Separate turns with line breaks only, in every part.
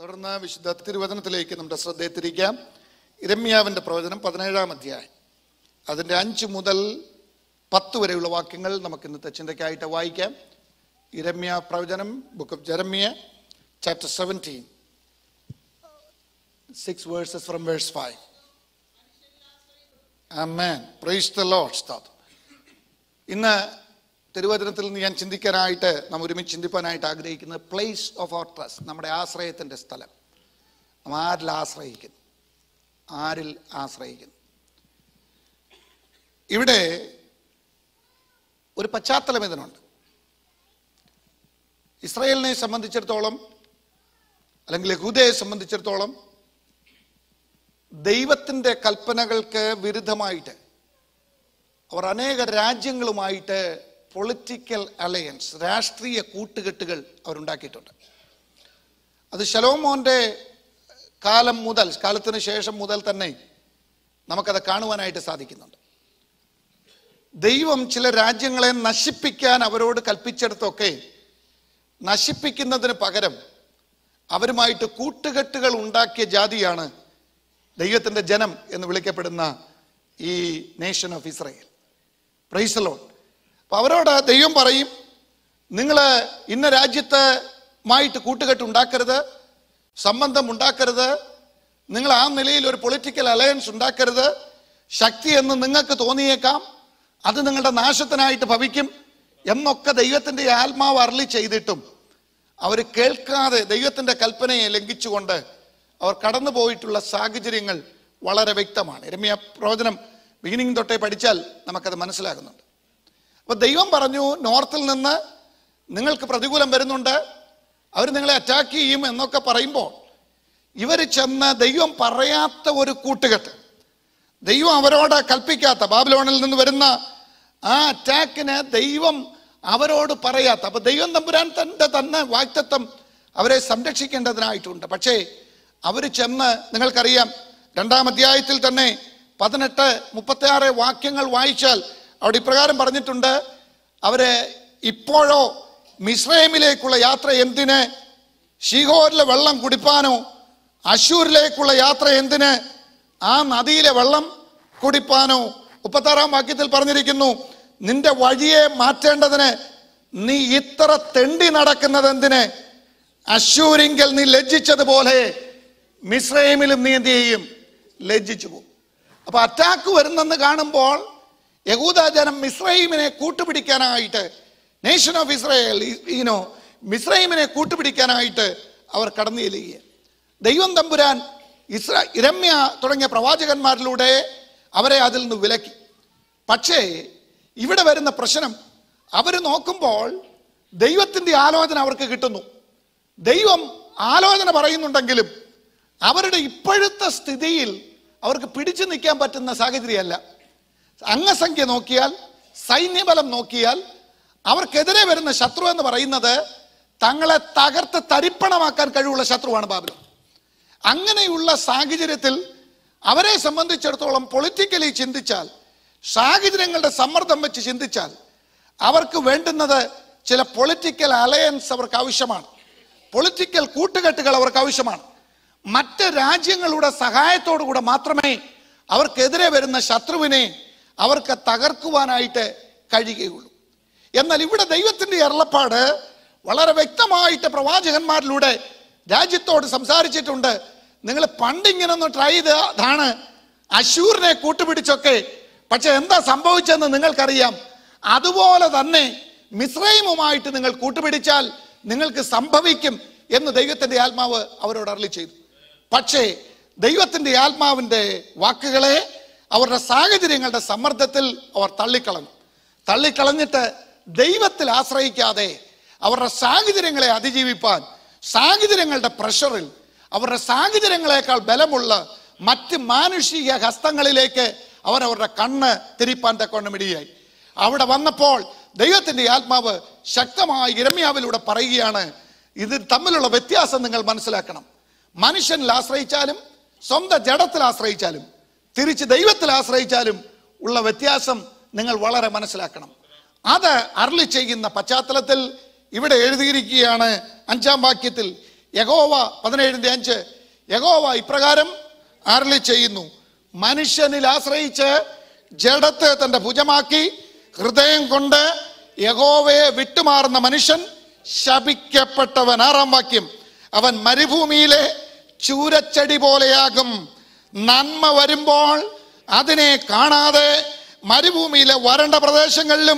തുടർന്ന് വിശുദ്ധ തിരുവചനത്തിലേക്ക് നമ്മുടെ ശ്രദ്ധയെ തിരിക്കാം ഇരമ്യാവിൻ്റെ പ്രവചനം പതിനേഴാം അധ്യായം അതിൻ്റെ അഞ്ച് മുതൽ പത്ത് വരെയുള്ള വാക്യങ്ങൾ നമുക്ക് ഇന്നത്തെ ചിന്തയ്ക്കായിട്ട് വായിക്കാം ഇരമ്യ പ്രവചനം book of Jeremiah chapter seventeen six verses from verse five Amen. Praise the Lord. സ്തോത്രം. ഇന്ന് തിരുവചനത്തിൽ നിന്ന് ഞാൻ ചിന്തിക്കാനായിട്ട് നാം ഒരുമിച്ച് ചിന്തിപ്പാനായിട്ട് ആഗ്രഹിക്കുന്നത് പ്ലേസ് ഓഫ് അവർ ട്രസ്റ്റ് നമ്മുടെ ആശ്രയത്തിൻ്റെ സ്ഥലം നാം ആരിൽ ആശ്രയിക്കുന്നു ആരിൽ ആശ്രയിക്കുന്നു ഇവിടെ ഒരു പശ്ചാത്തലം ഇതിനുണ്ട് ഇസ്രായേലിനെ സംബന്ധിച്ചിടത്തോളം അല്ലെങ്കിൽ യഹൂദയെ സംബന്ധിച്ചിടത്തോളം ദൈവത്തിൻ്റെ കൽപ്പനകൾക്ക് വിരുദ്ധമായിട്ട് അവർ അനേക രാജ്യങ്ങളുമായിട്ട് പൊളിറ്റിക്കൽ അലയൻസ് രാഷ്ട്രീയ കൂട്ടുകെട്ടുകൾ അവരുണ്ടാക്കിയിട്ടുണ്ട് അത് ശലോമോൻ്റെ കാലം മുതൽ കാലത്തിന് ശേഷം മുതൽ തന്നെ നമുക്കത് കാണുവാനായിട്ട് സാധിക്കുന്നുണ്ട് ദൈവം ചില രാജ്യങ്ങളെ നശിപ്പിക്കാൻ അവരോട് കൽപ്പിച്ചിടത്തൊക്കെ നശിപ്പിക്കുന്നതിന് പകരം അവരുമായിട്ട് കൂട്ടുകെട്ടുകൾ ഉണ്ടാക്കിയ ജാതിയാണ് ദൈവത്തിൻ്റെ ജനം എന്ന് വിളിക്കപ്പെടുന്ന ഈ നേഷൻ ഓഫ് ഇസ്രയേൽ പ്രൈസലോ അപ്പോൾ അവരോട് ദൈവം പറയും നിങ്ങൾ ഇന്ന രാജ്യത്തുമായിട്ട് കൂട്ടുകെട്ട് ഉണ്ടാക്കരുത് സംബന്ധം ഉണ്ടാക്കരുത് നിങ്ങൾ ആ നിലയിൽ ഒരു പൊളിറ്റിക്കൽ അലയൻസ് ഉണ്ടാക്കരുത് ശക്തി എന്ന് നിങ്ങൾക്ക് തോന്നിയേക്കാം അത് നിങ്ങളുടെ നാശത്തിനായിട്ട് ഭവിക്കും എന്നൊക്കെ ദൈവത്തിൻ്റെ ആത്മാവ് അരളി ചെയ്തിട്ടും അവർ കേൾക്കാതെ ദൈവത്തിൻ്റെ കൽപ്പനയെ ലംഘിച്ചുകൊണ്ട് അവർ കടന്നു പോയിട്ടുള്ള സാഹചര്യങ്ങൾ വളരെ വ്യക്തമാണ് രമ്യ പ്രവചനം ബിഗിനിങ് തൊട്ടേ പഠിച്ചാൽ നമുക്കത് മനസ്സിലാകുന്നുണ്ട് അപ്പോൾ ദൈവം പറഞ്ഞു നോർത്തിൽ നിന്ന് നിങ്ങൾക്ക് പ്രതികൂലം വരുന്നുണ്ട് അവർ നിങ്ങളെ അറ്റാക്ക് ചെയ്യും എന്നൊക്കെ പറയുമ്പോൾ ഇവർ ചെന്ന് ദൈവം പറയാത്ത ഒരു കൂട്ടുകെട്ട് ദൈവം അവരോട് കൽപ്പിക്കാത്ത ബാബിലോണിൽ നിന്ന് വരുന്ന ആ അറ്റാക്കിന് ദൈവം അവരോട് പറയാത്ത അപ്പൊ ദൈവം തമ്പുരാൻ തൻ്റെ തന്നെ വാക്തത്വം അവരെ സംരക്ഷിക്കേണ്ടതിനായിട്ടുണ്ട് പക്ഷേ അവർ ചെന്ന് നിങ്ങൾക്കറിയാം രണ്ടാം അധ്യായത്തിൽ തന്നെ പതിനെട്ട് മുപ്പത്തി ആറ് വാക്യങ്ങൾ വായിച്ചാൽ അവിടെ ഇപ്രകാരം പറഞ്ഞിട്ടുണ്ട് അവര് ഇപ്പോഴോ മിസ്രൈമിലേക്കുള്ള യാത്ര എന്തിന് ഷീഹോരിലെ വെള്ളം കുടിപ്പാനോ അശൂരിലേക്കുള്ള യാത്ര എന്തിന് ആ നദിയിലെ വെള്ളം കുടിപ്പാനോ മുപ്പത്താറാം വാക്യത്തിൽ പറഞ്ഞിരിക്കുന്നു നിന്റെ വഴിയെ മാറ്റേണ്ടതിന് നീ ഇത്ര തെണ്ടി നടക്കുന്നത് എന്തിന് അശൂരിങ്കൽ നീ ലജ്ജിച്ചതുപോലെ മിസ്രൈമിലും നീ എന്ത് ചെയ്യും ലജ്ജിച്ചു പോകും അപ്പൊ അറ്റാക്ക് വരുന്നെന്ന് കാണുമ്പോൾ യഹൂദ ജനം മിസ്രൈമിനെ കൂട്ടുപിടിക്കാനായിട്ട് നേഷൻ ഓഫ് ഇസ്രായേൽ ഈനോ മിസ്രൈമിനെ കൂട്ടുപിടിക്കാനായിട്ട് അവർ കടന്നു ചെല്ലുക ദൈവം തമ്പുരാൻ ഇസ്ര ഇരമ്യ തുടങ്ങിയ പ്രവാചകന്മാരിലൂടെ അവരെ അതിൽ നിന്ന് വിലക്കി പക്ഷേ ഇവിടെ വരുന്ന പ്രശ്നം അവർ നോക്കുമ്പോൾ ദൈവത്തിൻ്റെ ആലോചന അവർക്ക് കിട്ടുന്നു ദൈവം ആലോചന പറയുന്നുണ്ടെങ്കിലും അവരുടെ ഇപ്പോഴത്തെ സ്ഥിതിയിൽ അവർക്ക് പിടിച്ചു നിൽക്കാൻ പറ്റുന്ന സാഹചര്യമല്ല അംഗസംഖ്യ നോക്കിയാൽ സൈന്യബലം നോക്കിയാൽ അവർക്കെതിരെ വരുന്ന ശത്രു എന്ന് പറയുന്നത് തങ്ങളെ തകർത്ത് തരിപ്പണമാക്കാൻ കഴിവുള്ള ശത്രുവാണ് ബാബിലോൺ അങ്ങനെയുള്ള സാഹചര്യത്തിൽ അവരെ സംബന്ധിച്ചിടത്തോളം പൊളിറ്റിക്കലി ചിന്തിച്ചാൽ സാഹചര്യങ്ങളുടെ സമ്മർദ്ദം വെച്ച് ചിന്തിച്ചാൽ അവർക്ക് വേണ്ടുന്നത് ചില പൊളിറ്റിക്കൽ അലയൻസ് അവർക്ക് ആവശ്യമാണ് പൊളിറ്റിക്കൽ കൂട്ടുകെട്ടുകൾ അവർക്ക് ആവശ്യമാണ് മറ്റ് രാജ്യങ്ങളുടെ സഹായത്തോടു കൂടെ മാത്രമേ അവർക്കെതിരെ വരുന്ന ശത്രുവിനെ അവർക്ക് തകർക്കുവാനായിട്ട് കഴിയുകയുള്ളൂ എന്നാൽ ഇവിടെ ദൈവത്തിൻ്റെ അരുളപ്പാട് വളരെ വ്യക്തമായിട്ട് പ്രവാചകന്മാരിലൂടെ രാജ്യത്തോട് സംസാരിച്ചിട്ടുണ്ട് നിങ്ങൾ പണ്ടിങ്ങനെ ഒന്ന് ട്രൈ ചെയ്തതാണ് അശൂറിനെ കൂട്ടുപിടിച്ചൊക്കെ പക്ഷെ എന്താ സംഭവിച്ചെന്ന് നിങ്ങൾക്കറിയാം അതുപോലെ തന്നെ മിശ്രൈമുമായിട്ട് നിങ്ങൾ കൂട്ടുപിടിച്ചാൽ നിങ്ങൾക്ക് സംഭവിക്കും എന്ന് ദൈവത്തിൻ്റെ ആത്മാവ് അവരോട് അരളി ചെയ്തു പക്ഷേ ദൈവത്തിൻ്റെ ആത്മാവിൻ്റെ വാക്കുകളെ അവരുടെ സാഹചര്യങ്ങളുടെ സമ്മർദ്ദത്തിൽ അവർ തള്ളിക്കളഞ്ഞു തള്ളിക്കളഞ്ഞിട്ട് ദൈവത്തിൽ ആശ്രയിക്കാതെ അവരുടെ സാഹചര്യങ്ങളെ അതിജീവിപ്പാൻ സാഹചര്യങ്ങളുടെ പ്രഷറിൽ അവരുടെ സാഹചര്യങ്ങളെക്കാൾ ബലമുള്ള മറ്റ് മാനുഷിക ഹസ്തങ്ങളിലേക്ക് അവർ അവരുടെ കണ്ണ് തിരിപ്പാൻ തക്കോണമിടിയായി അവിടെ വന്നപ്പോൾ ദൈവത്തിൻ്റെ ആത്മാവ് ശക്തമായി ഇരമ്യാവിലൂടെ പറയുകയാണ് ഇത് തമ്മിലുള്ള വ്യത്യാസം നിങ്ങൾ മനസ്സിലാക്കണം മനുഷ്യനിൽ ആശ്രയിച്ചാലും സ്വന്തം ജഡത്തിൽ ആശ്രയിച്ചാലും തിരിച്ച് ദൈവത്തിൽ ആശ്രയിച്ചാലും ഉള്ള വ്യത്യാസം നിങ്ങൾ വളരെ മനസ്സിലാക്കണം അത് അരളി ചെയ്യുന്ന പശ്ചാത്തലത്തിൽ ഇവിടെ എഴുതിയിരിക്കുകയാണ് അഞ്ചാം വാക്യത്തിൽ യഹോവ പതിനേഴിന്റെ അഞ്ച് യഹോവ ഇപ്രകാരം അരളി ചെയ്യുന്നു മനുഷ്യനിൽ ആശ്രയിച്ച് ജഡത്തെ തന്റെ ഭുജമാക്കി ഹൃദയം കൊണ്ട് യഹോവയെ വിട്ടുമാറുന്ന മനുഷ്യൻ ശപിക്കപ്പെട്ടവൻ ആറാം വാക്യം അവൻ മരുഭൂമിയിലെ ചൂരച്ചെടി പോലെയാകും നന്മ വരുമ്പോൾ അതിനെ കാണാതെ മരുഭൂമിയിലെ വരണ്ട പ്രദേശങ്ങളിലും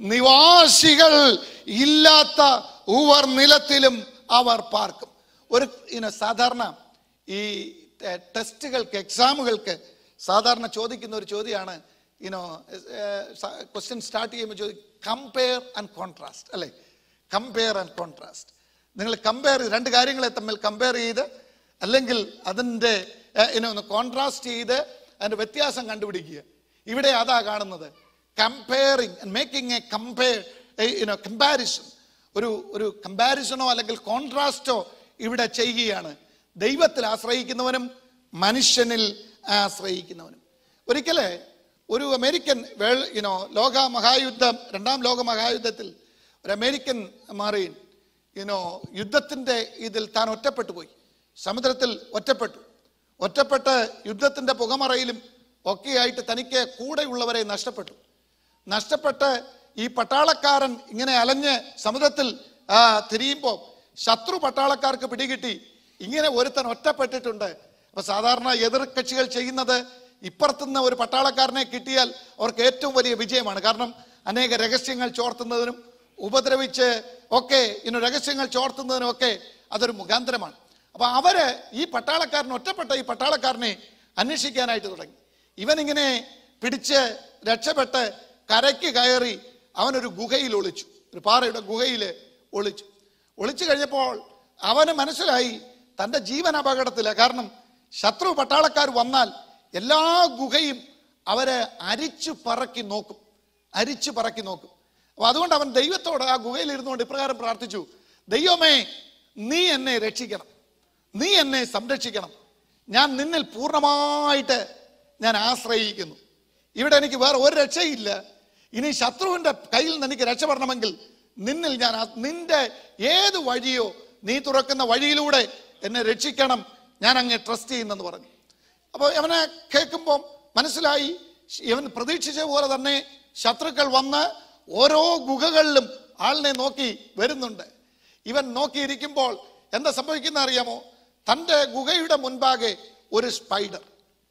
നിവാസികൾ ഇല്ലാത്ത ഉവർ നിലത്തിലും അവർ പാർക്കും ഒരു ഇന സാധാരണ ഈ ടെ- ടെസ്റ്റുകൾക്ക് എക്സാമുകൾക്ക് സാധാരണ ചോദിക്കുന്ന ഒരു ചോദ്യമാണ് യുനോ ക്വസ്റ്റ്യൻ സ്റ്റാർട്ട് ചെയ്യുമ്പോൾ ചോദിക്കും കമ്പയർ ആൻഡ് കോൺട്രാസ്റ്റ് അല്ലേ കമ്പയർ ആൻഡ് കോൺട്രാസ്റ്റ് നിങ്ങൾ കമ്പയർ രണ്ട് കാര്യങ്ങളെ തമ്മിൽ കമ്പയർ ചെയ്ത് അല്ലെങ്കിൽ അതിൻ്റെ ഇനോ ഒന്ന് കോൺട്രാസ്റ്റ് ചെയ്ത് അതിൻ്റെ വ്യത്യാസം കണ്ടുപിടിക്കുക ഇവിടെ അതാ കാണുന്നത് comparing making a compare you know comparison ഒരു ഒരു കമ്പാരിസണോ അല്ലെങ്കിൽ കോൺട്രാസ്റ്റോ ഇവിടെ ചെയ്യുകയാണ് ദൈവത്തിൽ ആശ്രയിക്കുന്നവനും മനുഷ്യനിൽ ആശ്രയിക്കുന്നവനും ഒരിക്കലേ ഒരു അമേരിക്കൻ വേൾ യുനോ ലോക മഹായുദ്ധം രണ്ടാം ലോക മഹായുദ്ധത്തിൽ ഒരു അമേരിക്കൻ മറീൻ യുനോ യുദ്ധത്തിൻ്റെ ഇതിൽ താൻ ഒറ്റപ്പെട്ടു പോയി സമുദ്രത്തിൽ ഒറ്റപ്പെട്ടു ഒറ്റപ്പെട്ട് യുദ്ധത്തിൻ്റെ പുകമറയിലും ഒക്കെയായിട്ട് തനിക്ക് കൂടെയുള്ളവരെ നഷ്ടപ്പെട്ടു നഷ്ടപ്പെട്ട് ഈ പട്ടാളക്കാരൻ ഇങ്ങനെ അലഞ്ഞ് സമുദ്രത്തിൽ ആ, തിരിയുമ്പോൾ ശത്രു പട്ടാളക്കാർക്ക് പിടികിട്ടി ഇങ്ങനെ ഒരുത്തൻ ഒറ്റപ്പെട്ടിട്ടുണ്ട് അപ്പൊ സാധാരണ എതിർ കക്ഷികൾ ചെയ്യുന്നത് ഇപ്പുറത്തുനിന്ന് ഒരു പട്ടാളക്കാരനെ കിട്ടിയാൽ അവർക്ക് ഏറ്റവും വലിയ വിജയമാണ് കാരണം അനേക രഹസ്യങ്ങൾ ചോർത്തുന്നതിനും ഉപദ്രവിച്ച് ഒക്കെ ഇന്ന് രഹസ്യങ്ങൾ ചോർത്തുന്നതിനും ഒക്കെ അതൊരു മുഖാന്തരമാണ് അപ്പൊ അവര് ഈ പട്ടാളക്കാരൻ ഒറ്റപ്പെട്ട ഈ പട്ടാളക്കാരനെ അന്വേഷിക്കാനായിട്ട് തുടങ്ങി ഇവൻ ഇങ്ങനെ പിടിച്ച് രക്ഷപ്പെട്ട് കരയ്ക്ക് കയറി അവനൊരു ഗുഹയിൽ ഒളിച്ചു ഒരു പാറയുടെ ഗുഹയിൽ ഒളിച്ചു ഒളിച്ചു കഴിഞ്ഞപ്പോൾ അവന് മനസ്സിലായി തൻ്റെ ജീവൻ അപകടത്തില കാരണം ശത്രു പട്ടാളക്കാർ വന്നാൽ എല്ലാ ഗുഹയും അവരെ അരിച്ചു പറക്കി നോക്കും അരിച്ചു പറക്കി നോക്കും അപ്പൊ അതുകൊണ്ട് അവൻ ദൈവത്തോട് ആ ഗുഹയിൽ ഇരുന്നുകൊണ്ട് ഇപ്രകാരം പ്രാർത്ഥിച്ചു ദൈവമേ നീ എന്നെ രക്ഷിക്കണം നീ എന്നെ സംരക്ഷിക്കണം ഞാൻ നിന്നിൽ പൂർണ്ണമായിട്ട് ഞാൻ ആശ്രയിക്കുന്നു ഇവിടെ എനിക്ക് വേറെ ഒരു രക്ഷയില്ല ഇനി ശത്രുവിന്റെ കയ്യിൽ നിന്ന് എനിക്ക് രക്ഷപ്പെടണമെങ്കിൽ നിന്നിൽ ഞാൻ ആ- നിന്റെ ഏത് വഴിയോ നീ തുറക്കുന്ന വഴിയിലൂടെ എന്നെ രക്ഷിക്കണം ഞാൻ അങ്ങ് ട്രസ്റ്റ് ചെയ്യുന്നെന്ന് പറഞ്ഞു അപ്പോൾ അവനെ കേൾക്കുമ്പോൾ മനസ്സിലായി ഇവൻ പ്രതീക്ഷിച്ച പോലെ തന്നെ ശത്രുക്കൾ വന്ന് ഓരോ ഗുഹകളിലും ആളിനെ നോക്കി വരുന്നുണ്ട് ഇവൻ നോക്കിയിരിക്കുമ്പോൾ എന്താ സംഭവിക്കുന്ന അറിയാമോ തൻ്റെ ഗുഹയുടെ മുൻപാകെ ഒരു സ്പൈഡർ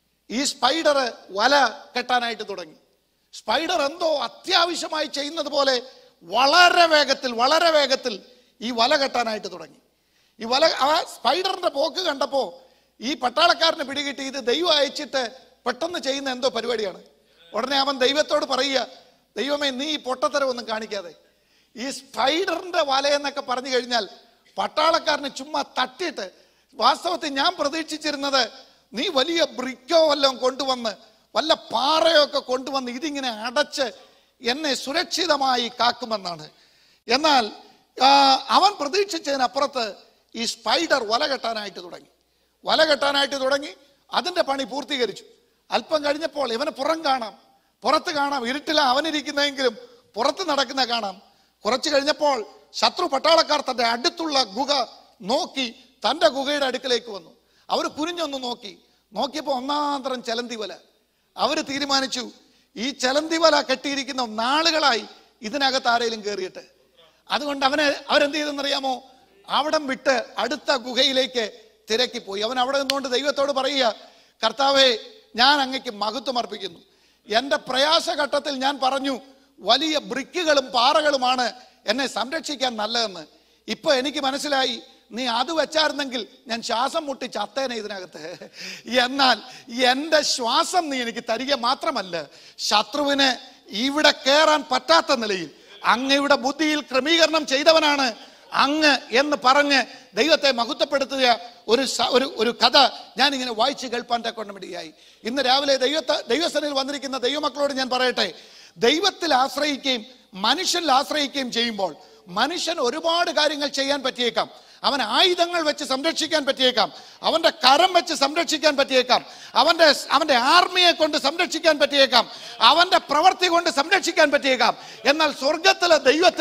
ഈ സ്പൈഡർ വല കെട്ടാനായിട്ട് തുടങ്ങി സ്പൈഡർ എന്തോ അത്യാവശ്യമായി ചെയ്യുന്നത് പോലെ വളരെ വേഗത്തിൽ വളരെ വേഗത്തിൽ ഈ വല കെട്ടാനായിട്ട് തുടങ്ങി ഈ വല ആ സ്പൈഡറിന്റെ പോക്ക് കണ്ടപ്പോ ഈ പട്ടാളക്കാരന് പിടികിട്ടി ഇത് ദൈവം അയച്ചിട്ട് പെട്ടെന്ന് ചെയ്യുന്ന എന്തോ പരിപാടിയാണ് ഉടനെ അവൻ ദൈവത്തോട് പറയുക ദൈവമേ നീ ഈ പൊട്ടത്തരമൊന്നും കാണിക്കാതെ ഈ സ്പൈഡറിന്റെ വല എന്നൊക്കെ പറഞ്ഞു കഴിഞ്ഞാൽ പട്ടാളക്കാരന് ചുമ്മാ തട്ടിയിട്ട് വാസ്തവത്തിൽ ഞാൻ പ്രതീക്ഷിച്ചിരുന്നത് നീ വലിയ ബ്രിക്കോ വല്ലതും കൊണ്ടുവന്ന് വല്ല പാറയോ ഒക്കെ കൊണ്ടുവന്ന് ഇതിങ്ങനെ അടച്ച് എന്നെ സുരക്ഷിതമായി കാക്കുമെന്നാണ് എന്നാൽ ആ, അവൻ പ്രതീക്ഷിച്ചതിനപ്പുറത്ത് ഈ സ്പൈഡർ വല കെട്ടാനായിട്ട് തുടങ്ങി വല കെട്ടാനായിട്ട് തുടങ്ങി അതിന്റെ പണി പൂർത്തീകരിച്ചു അല്പം കഴിഞ്ഞപ്പോൾ ഇവന് പുറം കാണാം പുറത്ത് കാണാം ഇരുട്ടില അവനിരിക്കുന്നതെങ്കിലും പുറത്ത് നടക്കുന്ന കാണാം കുറച്ച് കഴിഞ്ഞപ്പോൾ ശത്രു പട്ടാളക്കാർ തന്റെ അടുത്തുള്ള ഗുഹ നോക്കി തന്റെ ഗുഹയുടെ അടുക്കലേക്ക് വന്നു അവർ കുനിഞ്ഞൊന്ന് നോക്കി നോക്കിയപ്പോൾ ഒന്നാന്തരം ചലന്തി വല അവര് തീരുമാനിച്ചു ഈ ചലന്തി വല കെട്ടിയിരിക്കുന്ന നാളുകളായി ഇതിനകത്ത് ആരെങ്കിലും കയറിയിട്ട് അതുകൊണ്ട് അവന് അവരെന്ത് ചെയ്തെന്നറിയാമോ അവിടം വിട്ട് അടുത്ത ഗുഹയിലേക്ക് തിരക്കി പോയി അവൻ അവിടെ നിന്നുകൊണ്ട് ദൈവത്തോട് പറയുക കർത്താവെ ഞാൻ അങ്ങക്ക് മഹത്വം അർപ്പിക്കുന്നു എൻ്റെ പ്രയാസഘട്ടത്തിൽ ഞാൻ പറഞ്ഞു വലിയ ബ്രിക്കുകളും പാറകളുമാണ് എന്നെ സംരക്ഷിക്കാൻ നല്ലതെന്ന് ഇപ്പൊ എനിക്ക് മനസ്സിലായി നീ അത് വെച്ചായിരുന്നെങ്കിൽ ഞാൻ ശ്വാസം മുട്ടി ചത്തേനെ ഇതിനകത്ത് എന്നാൽ എൻ്റെ ശ്വാസം നീ എനിക്ക് തരിക മാത്രമല്ല ശത്രുവിന് ഇവിടെ കയറാൻ പറ്റാത്ത നിലയിൽ അങ്ങയുടെ ബുദ്ധിയിൽ ക്രമീകരണം ചെയ്തവനാണ് അങ്ങ് എന്ന് പറഞ്ഞ് ദൈവത്തെ മഹത്വപ്പെടുത്തുക ഒരു സ- ഒരു ഒരു കഥ ഞാൻ ഇങ്ങനെ വായിച്ച് കേൾപ്പാൻ തക്കൊണ്ടമിടിയായി ഇന്ന് രാവിലെ ദൈവത്തെ ദൈവസനയിൽ വന്നിരിക്കുന്ന ദൈവമക്കളോട് ഞാൻ പറയട്ടെ ദൈവത്തിൽ ആശ്രയിക്കുകയും മനുഷ്യനിൽ ആശ്രയിക്കുകയും ചെയ്യുമ്പോൾ മനുഷ്യൻ ഒരുപാട് കാര്യങ്ങൾ ചെയ്യാൻ പറ്റിയേക്കാം അവൻ ആയുധങ്ങൾ വെച്ച് സംരക്ഷിക്കാൻ പറ്റിയേക്കാം അവന്റെ കരം വെച്ച് സംരക്ഷിക്കാൻ പറ്റിയേക്കാം അവന്റെ അവന്റെ ആർമിയെ കൊണ്ട് സംരക്ഷിക്കാൻ പറ്റിയേക്കാം അവന്റെ പ്രവൃത്തി കൊണ്ട് സംരക്ഷിക്കാൻ പറ്റിയേക്കാം എന്നാൽ സ്വർഗത്തിലെ ദൈവത്തിന്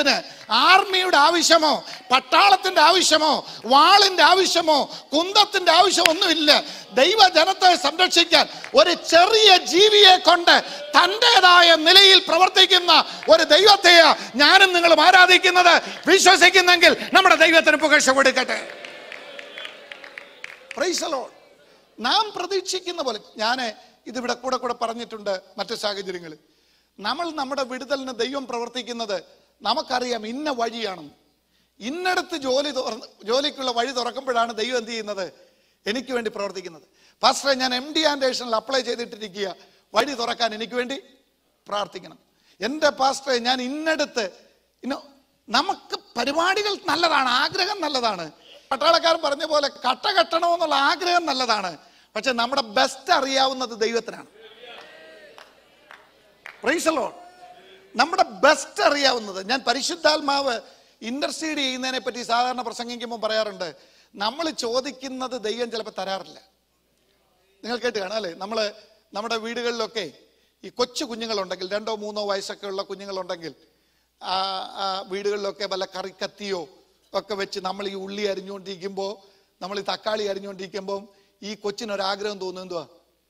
ആർമിയുടെ ആവശ്യമോ പട്ടാളത്തിന്റെ ആവശ്യമോ വാളിന്റെ ആവശ്യമോ കുന്തത്തിന്റെ ആവശ്യമോ ഒന്നുമില്ല ദൈവജനത്തെ സംരക്ഷിക്കാൻ ഒരു ചെറിയ ജീവിയെ കൊണ്ട് തൻ്റെതായ നിലയിൽ പ്രവർത്തിക്കുന്ന ഒരു ദൈവത്തെയാ ഞാനും നിങ്ങളും ആരാധിക്കുന്നത് വിശ്വസിക്കുന്നെങ്കിൽ നമ്മുടെ ദൈവത്തിന് പുകഴ്ച കൊടുക്കട്ടെ Praise the Lord. നാം പ്രതീക്ഷിക്കുന്ന പോലെ ഞാൻ ഇതിവിടെ കൂടെ കൂടെ പറഞ്ഞിട്ടുണ്ട് മറ്റു സാഹചര്യങ്ങളിൽ നമ്മൾ നമ്മുടെ വിടുതലിന് ദൈവം പ്രവർത്തിക്കുന്നത് നമുക്കറിയാം ഇന്ന വഴിയാണെന്ന് ഇന്നടത്ത് ജോലി തുറന്ന് ജോലിക്കുള്ള വഴി തുറക്കുമ്പോഴാണ് ദൈവം എന്ത് ചെയ്യുന്നത് എനിക്ക് വേണ്ടി പ്രവർത്തിക്കുന്നത് ഫസ്റ്റ് ഞാൻ എം ഡി ആൻഡേഷനിൽ അപ്ലൈ ചെയ്തിട്ടിരിക്കുക വഴി തുറക്കാൻ എനിക്ക് വേണ്ടി പ്രാർത്ഥിക്കണം എൻ്റെ പാസ്റ്ററെ ഞാൻ ഇന്നടത്ത് ഇന്നോ നമുക്ക് പരിപാടികൾ നല്ലതാണ് ആഗ്രഹം നല്ലതാണ് പട്ടാളക്കാരൻ പറഞ്ഞ പോലെ കട്ട കെട്ടണമെന്നുള്ള ആഗ്രഹം നല്ലതാണ് പക്ഷെ നമ്മുടെ ബെസ്റ്റ് അറിയാവുന്നത് ദൈവത്തിനാണ് പ്രൈസ് ലോഡ് നമ്മുടെ ബെസ്റ്റ് അറിയാവുന്നത് ഞാൻ പരിശുദ്ധാത്മാവ് ഇന്റർസീഡ് ചെയ്യുന്നതിനെ പറ്റി സാധാരണ പ്രസംഗിക്കുമ്പോൾ പറയാറുണ്ട് നമ്മൾ ചോദിക്കുന്നത് ദൈവം ചിലപ്പോൾ തരാറില്ല നിങ്ങൾ കേട്ട് കാണാം അല്ലേ നമ്മൾ നമ്മുടെ വീടുകളിലൊക്കെ ഈ കൊച്ചു കുഞ്ഞുങ്ങളുണ്ടെങ്കിൽ രണ്ടോ മൂന്നോ വയസ്സൊക്കെ ഉള്ള കുഞ്ഞുങ്ങളുണ്ടെങ്കിൽ ആ ആ വീടുകളിലൊക്കെ വല്ല കറിക്കത്തിയോ ഒക്കെ വെച്ച് നമ്മൾ ഈ ഉള്ളി അരിഞ്ഞുകൊണ്ടിരിക്കുമ്പോൾ നമ്മൾ ഈ തക്കാളി അരിഞ്ഞുകൊണ്ടിരിക്കുമ്പോൾ ഈ കൊച്ചിനൊരാഗ്രഹം തോന്നുന്നു എന്തുവാ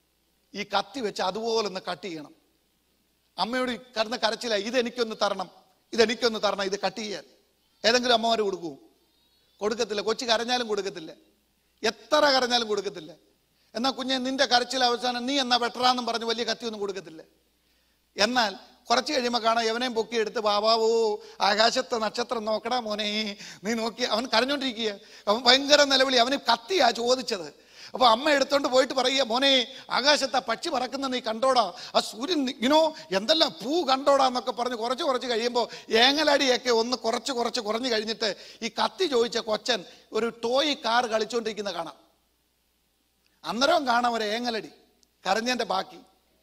ഈ കത്തി വെച്ച് അതുപോലെ ഒന്ന് കട്ട് ചെയ്യണം അമ്മയോട് കടന്ന് കരച്ചില്ല ഇതെനിക്കൊന്ന് തരണം ഇതെനിക്കൊന്ന് തരണം ഇത് കട്ട് ചെയ്യാൻ ഏതെങ്കിലും അമ്മമാർ കൊടുക്കൂ കൊടുക്കത്തില്ല കൊച്ചു കരഞ്ഞാലും കൊടുക്കത്തില്ല എത്ര കരഞ്ഞാലും കൊടുക്കത്തില്ല എന്നാൽ കുഞ്ഞെ നിന്റെ കരച്ചിൽ അവസാനം നീ എന്നാ വെട്ടറാന്നും പറഞ്ഞ് വലിയ കത്തിയൊന്നും കൊടുക്കത്തില്ല എന്നാൽ കുറച്ച് കഴിയുമ്പോൾ കാണാം എവനെയും പൊക്കിയെടുത്ത് ബാബാവോ ആകാശത്തെ നക്ഷത്രം നോക്കടാ മോനെ നീ നോക്കി അവൻ കരഞ്ഞോണ്ടിരിക്കുക അവൻ ഭയങ്കര നിലവിളി അവന് കത്തിയാ ചോദിച്ചത് അപ്പൊ അമ്മ എടുത്തോണ്ട് പോയിട്ട് പറയുക മോനെ ആകാശത്ത് ആ പക്ഷി പറക്കുന്ന നീ കണ്ടോടാ ആ സൂര്യൻ ഇനോ എന്തെല്ലാം പൂ കണ്ടോടാ എന്നൊക്കെ പറഞ്ഞ് കുറച്ച് കുറച്ച് കഴിയുമ്പോൾ ഏങ്ങലടിയൊക്കെ ഒന്ന് കുറച്ച് കുറച്ച് കുറഞ്ഞു കഴിഞ്ഞിട്ട് ഈ കത്തി ചോദിച്ച കൊച്ചൻ ഒരു ടോയ് കാർ കളിച്ചോണ്ടിരിക്കുന്ന കാണാം അന്നേരവും കാണാം ഒരു ഏങ്ങലടി കരഞ്ഞതിന്റെ ബാക്കി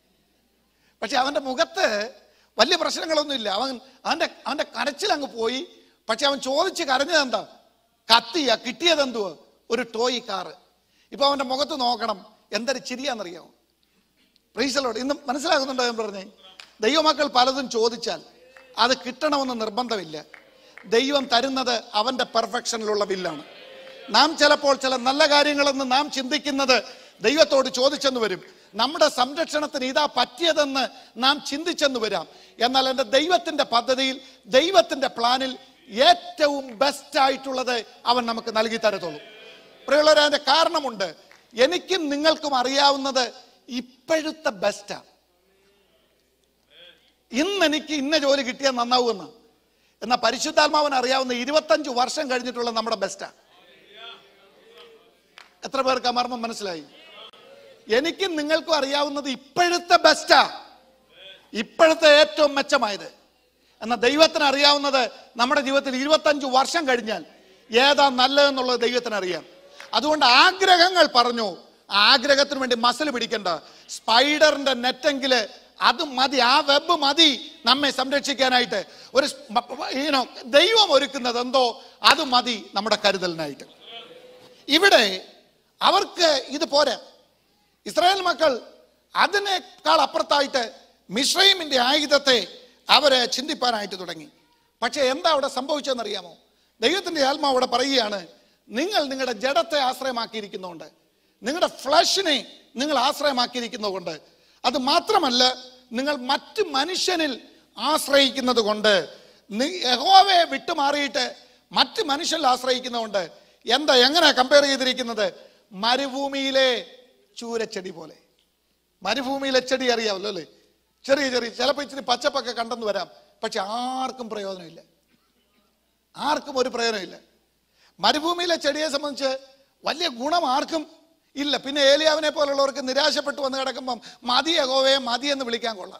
പക്ഷെ അവന്റെ മുഖത്ത് വലിയ പ്രശ്നങ്ങളൊന്നുമില്ല അവൻ അവന്റെ അവന്റെ കരച്ചിൽ അങ്ങ് പോയി പക്ഷെ അവൻ ചോദിച്ച് കരഞ്ഞത് എന്താ കത്തിയ കിട്ടിയത് എന്തുവാ ഒരു ടോയ് കാറ് ഇപ്പൊ അവന്റെ മുഖത്ത് നോക്കണം എന്തൊരു ചിരിയാന്നറിയാമോ പ്രീസലോട് ഇന്ന് മനസ്സിലാകുന്നുണ്ടോ ഞാൻ പറഞ്ഞേ ദൈവമക്കൾ പലതും ചോദിച്ചാൽ അത് കിട്ടണമെന്ന് നിർബന്ധമില്ല ദൈവം തരുന്നത് അവന്റെ പെർഫെക്ഷനിലുള്ള ബില്ലാണ് നാം ചിലപ്പോൾ ചില നല്ല കാര്യങ്ങളെന്ന് നാം ചിന്തിക്കുന്നത് ദൈവത്തോട് ചോദിച്ചെന്ന് വരും നമ്മുടെ സംരക്ഷണത്തിന് ഇതാ പറ്റിയതെന്ന് നാം ചിന്തിച്ചെന്ന് വരാം എന്നാൽ എൻ്റെ ദൈവത്തിന്റെ പദ്ധതിയിൽ ദൈവത്തിന്റെ പ്ലാനിൽ ഏറ്റവും ബെസ്റ്റ് ആയിട്ടുള്ളത് അവൻ നമുക്ക് നൽകി തരത്തുള്ളൂ പ്രിയമുള്ളവരെ അതിന്റെ കാരണമുണ്ട് എനിക്കും നിങ്ങൾക്കും അറിയാവുന്നത് ഇപ്പോഴത്തെ ബെസ്റ്റാണ് ഇന്ന് എനിക്ക് ഇന്ന ജോലി കിട്ടിയാൽ നന്നാവുമെന്ന് എന്നാൽ പരിശുദ്ധാത്മാവന് അറിയാവുന്ന ഇരുപത്തഞ്ച് വർഷം കഴിഞ്ഞിട്ടുള്ള നമ്മുടെ ബെസ്റ്റാ എത്ര പേർക്ക് ആ മർമ്മം മനസ്സിലായി എനിക്കും നിങ്ങൾക്കും അറിയാവുന്നത് ഇപ്പോഴത്തെ ബെസ്റ്റാ ഇപ്പോഴത്തെ ഏറ്റവും മെച്ചമായത് എന്നാൽ ദൈവത്തിന് അറിയാവുന്നത് നമ്മുടെ ജീവിതത്തിൽ ഇരുപത്തഞ്ച് വർഷം കഴിഞ്ഞാൽ ഏതാ നല്ലതെന്നുള്ളത് ദൈവത്തിന് അറിയാം അതുകൊണ്ട് ആഗ്രഹങ്ങൾ പറഞ്ഞു ആഗ്രഹത്തിന് വേണ്ടി മസിൽ പിടിക്കണ്ട സ്പൈഡറിന്റെ നെറ്റെങ്കില് അത് മതി ആ വെബ് മതി നമ്മെ സംരക്ഷിക്കാനായിട്ട് ഒരു ഈനോ ദൈവം ഒരുക്കുന്നത് എന്തോ അത് മതി നമ്മുടെ കരുതലിനായിട്ട് ഇവിടെ അവർക്ക് ഇത് പോരാ ഇസ്രായേൽ മക്കൾ അതിനേക്കാൾ അപ്പുറത്തായിട്ട് മിശ്രൈമിന്റെ ആയുധത്തെ അവര് ചിന്തിപ്പാനായിട്ട് തുടങ്ങി പക്ഷെ എന്താ അവിടെ സംഭവിച്ചതെന്നറിയാമോ ദൈവത്തിന്റെ ആത്മാവ് അവിടെ പറയുകയാണ് നിങ്ങൾ നിങ്ങളുടെ ജഡത്തെ ആശ്രയമാക്കിയിരിക്കുന്നതുകൊണ്ട് നിങ്ങളുടെ ഫ്ലഷിനെ നിങ്ങൾ ആശ്രയമാക്കിയിരിക്കുന്നതുകൊണ്ട് അത് മാത്രമല്ല നിങ്ങൾ മറ്റ് മനുഷ്യനിൽ ആശ്രയിക്കുന്നത് കൊണ്ട് നി- യഹോവയെ വിട്ടുമാറിയിട്ട് മറ്റ് മനുഷ്യരിൽ ആശ്രയിക്കുന്നതുകൊണ്ട് എന്താ എങ്ങനെ കമ്പയർ ചെയ്തിരിക്കുന്നത് മരുഭൂമിയിലെ ചൂരച്ചെടി പോലെ മരുഭൂമിയിലെ ചെടി അറിയാമല്ലോ അല്ലേ ചെറിയ ചെറിയ ചിലപ്പോൾ ഇച്ചിരി പച്ചപ്പൊക്കെ കണ്ടെന്ന് വരാം പക്ഷെ ആർക്കും പ്രയോജനമില്ല ആർക്കും ഒരു പ്രയോജനമില്ല മരുഭൂമിയിലെ ചെടിയെ സംബന്ധിച്ച് വലിയ ഗുണം ആർക്കും ഇല്ല പിന്നെ ഏലിയാവിനെ പോലുള്ളവർക്ക് നിരാശപ്പെട്ടു വന്ന് കിടക്കുമ്പം മതി യഹോവയെ മതി എന്ന് വിളിക്കാൻ കൊള്ളാം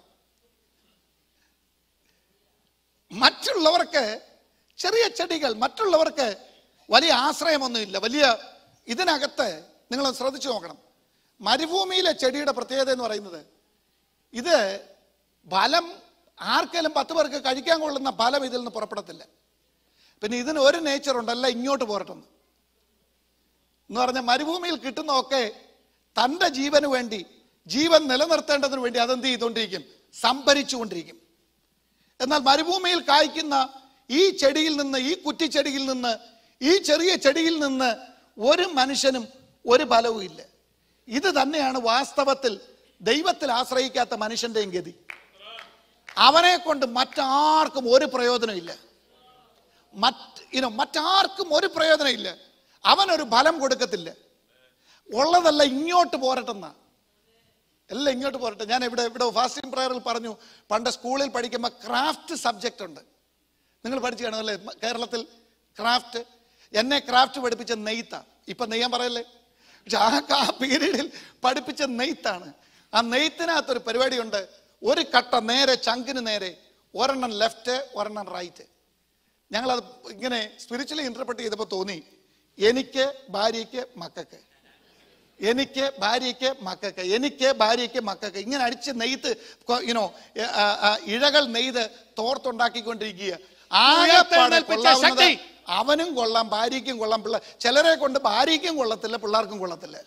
മറ്റുള്ളവർക്ക് ചെറിയ ചെടികൾ മറ്റുള്ളവർക്ക് വലിയ ആശ്രയമൊന്നുമില്ല വലിയ ഇതിനകത്ത് നിങ്ങൾ ശ്രദ്ധിച്ചു നോക്കണം മരുഭൂമിയിലെ ചെടിയുടെ പ്രത്യേകത എന്ന് പറയുന്നത് ഇത് ഫലം ആർക്കെങ്കിലും പത്ത് പേർക്ക് കഴിക്കാൻ കൊള്ളുന്ന ഫലം ഇതിൽ നിന്ന് പുറപ്പെടത്തില്ല പിന്നെ ഇതിന് ഒരു നേച്ചർ ഉണ്ടല്ല ഇങ്ങോട്ട് പോരട്ടെന്ന് എന്ന് പറഞ്ഞ മരുഭൂമിയിൽ കിട്ടുന്നതൊക്കെ തൻ്റെ ജീവന് വേണ്ടി ജീവൻ നിലനിർത്തേണ്ടതിന് വേണ്ടി അതെന്ത് ചെയ്തുകൊണ്ടിരിക്കും സംഭരിച്ചുകൊണ്ടിരിക്കും എന്നാൽ മരുഭൂമിയിൽ കായ്ക്കുന്ന ഈ ചെടിയിൽ നിന്ന് ഈ കുറ്റിച്ചെടിയിൽ നിന്ന് ഈ ചെറിയ ചെടിയിൽ നിന്ന് ഒരു മനുഷ്യനും ഒരു ഫലവും ഇല്ല ഇത് തന്നെയാണ് വാസ്തവത്തിൽ ദൈവത്തിൽ ആശ്രയിക്കാത്ത മനുഷ്യന്റെയും ഗതി അവനെ കൊണ്ട് മറ്റാർക്കും ഒരു പ്രയോജനമില്ല മറ്റ് ഇനോ മറ്റാർക്കും ഒരു പ്രയോജനമില്ല അവനൊരു ഫലം കൊടുക്കത്തില്ല ഉള്ളതല്ല ഇങ്ങോട്ട് പോരട്ടെന്നാ എല്ലാം ഇങ്ങോട്ട് പോരട്ടെ ഞാൻ ഇവിടെ ഇവിടെ ഫാസ്റ്റിംഗ് പ്രയറിൽ പറഞ്ഞു പണ്ട് സ്കൂളിൽ പഠിക്കുമ്പോൾ ക്രാഫ്റ്റ് സബ്ജക്റ്റ് ഉണ്ട് നിങ്ങൾ പഠിച്ചു കാണും അല്ലേ മ- കേരളത്തിൽ ക്രാഫ്റ്റ് എന്നെ ക്രാഫ്റ്റ് പഠിപ്പിച്ച നെയ്ത്താ ഇപ്പൊ നെയ്യാൻ പറയല്ലേ പക്ഷെ ആ ആ പീരീഡിൽ പഠിപ്പിച്ച നെയ്ത്താണ് ആ നെയ്ത്തിനകത്തൊരു പരിപാടിയുണ്ട് ഒരു കട്ട നേരെ ചങ്കിന് നേരെ ഒരെണ്ണം ലെഫ്റ്റ് ഒരെണ്ണം റൈറ്റ് ഞങ്ങളത് ഇങ്ങനെ സ്പിരിച്വലി ഇന്റർപ്രറ്റ് ചെയ്തപ്പോൾ തോന്നി എനിക്ക് ഭാര്യയ്ക്ക് മക്കൾക്ക് എനിക്ക് ഭാര്യയ്ക്ക് മക്കൾക്ക് എനിക്ക് ഭാര്യയ്ക്ക് മക്കൾക്ക് ഇങ്ങനെ അടിച്ച് നെയ്ത്ത് യുനോ ഇഴകൾ നെയ്ത് തോർത്തുണ്ടാക്കിക്കൊണ്ടിരിക്കുക ആകെപ്പാടെ
ഉയർത്തെഴുന്നേൽപ്പിച്ച
കൊള്ളാവുന്നത്
ശക്തി.
അവനും കൊള്ളാം ഭാര്യയ്ക്കും കൊള്ളാം പിള്ള ചിലരെ കൊണ്ട് ഭാര്യയ്ക്കും കൊള്ളത്തില്ല പിള്ളേർക്കും കൊള്ളത്തില്ല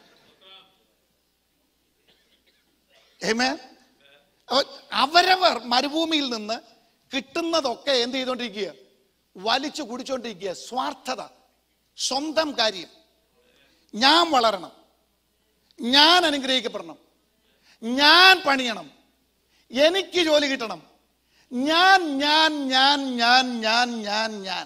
Amen? അപ്പൊ അവരവർ മരുഭൂമിയിൽ നിന്ന് കിട്ടുന്നതൊക്കെ എന്ത് ചെയ്തുകൊണ്ടിരിക്കുക വലിച്ചു കുടിച്ചുകൊണ്ടിരിക്കുക സ്വാർത്ഥത സ്വന്തം കാര്യം ഞാൻ വളരണം ഞാൻ അനുഗ്രഹിക്കപ്പെടണം ഞാൻ പണിയണം എനിക്ക് ജോലി കിട്ടണം ഞാൻ ഞാൻ ഞാൻ ഞാൻ ഞാൻ ഞാൻ ഞാൻ